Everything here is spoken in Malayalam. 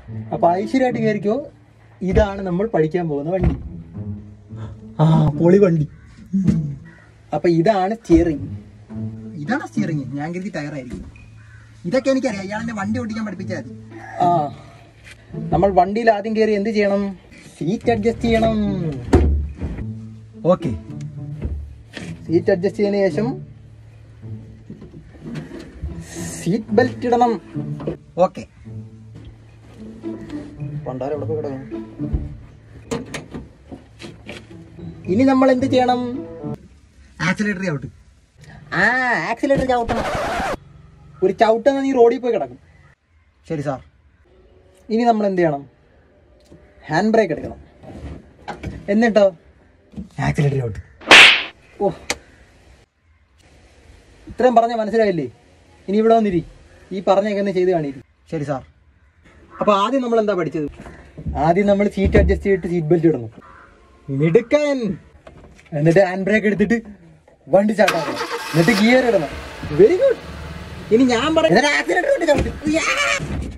അപ്പൊ ഐശ്വര്യമായിട്ട് കയറിക്കോ ഇതാണ് നമ്മൾ പഠിക്കാൻ പോകുന്ന വണ്ടി ആ പൊളി വണ്ടി അപ്പൊ ഇതാണ് സ്റ്റിയറിംഗ് ഇതാണ് സ്റ്റിയറിംഗ് ഞാൻ കരുതി ടയറായിരിക്കും ഇതൊക്കെ എനിക്കറിയാം ഇയാൾ എന്നെ വണ്ടി ഓടിക്കാൻ പഠിപ്പിച്ചാൽ മതി ആ നമ്മൾ വണ്ടിയിൽ ആദ്യം കയറി എന്ത് ചെയ്യണം സീറ്റ് അഡ്ജസ്റ്റ് ചെയ്യണം ഓക്കെ സീറ്റ് അഡ്ജസ്റ്റ് ചെയ്തതിനു ശേഷം സീറ്റ് ബെൽറ്റ് ഇടണം ഓക്കെ പണ്ടാരം എവിടെ പോയി കിടക്കണം ഇനി നമ്മൾ എന്ത് ചെയ്യണം ആക്സിലേറ്റർ ചവിട്ട് ആ ആക്സിലേറ്റർ ചവിട്ടണം ഒരു ചവിട്ടെന്ന് നീ റോഡിൽ പോയി കിടക്കും ശരി സാർ ഇനി നമ്മൾ എന്ത് ചെയ്യണം ഹാൻഡ് ബ്രേക്ക് എടുക്കണം എന്നിട്ടോ ആക്സിലേറ്റർ ചവിട്ട് ഓ ഇത്രയും പറഞ്ഞ മനസ്സിലായില്ലേ ഇനി ഇവിടെ വന്നിരി ഈ പറഞ്ഞൊക്കെ ഒന്ന് ചെയ്ത് കാണിരി ശരി സാർ അപ്പൊ ആദ്യം നമ്മൾ എന്താ പഠിച്ചത് ആദ്യം നമ്മൾ സീറ്റ് അഡ്ജസ്റ്റ് ചെയ്തിട്ട് സീറ്റ് ബെൽറ്റ് ഇടണം മിടുക്കൻ എന്നിട്ട് ഹാൻഡ് ബ്രേക്ക് എടുത്തിട്ട് വണ്ടി ചാട്ടാക്കണം എന്നിട്ട് ഗിയർ ഇടണം വെരി ഗുഡ് ഇനി ഞാൻ പറഞ്ഞു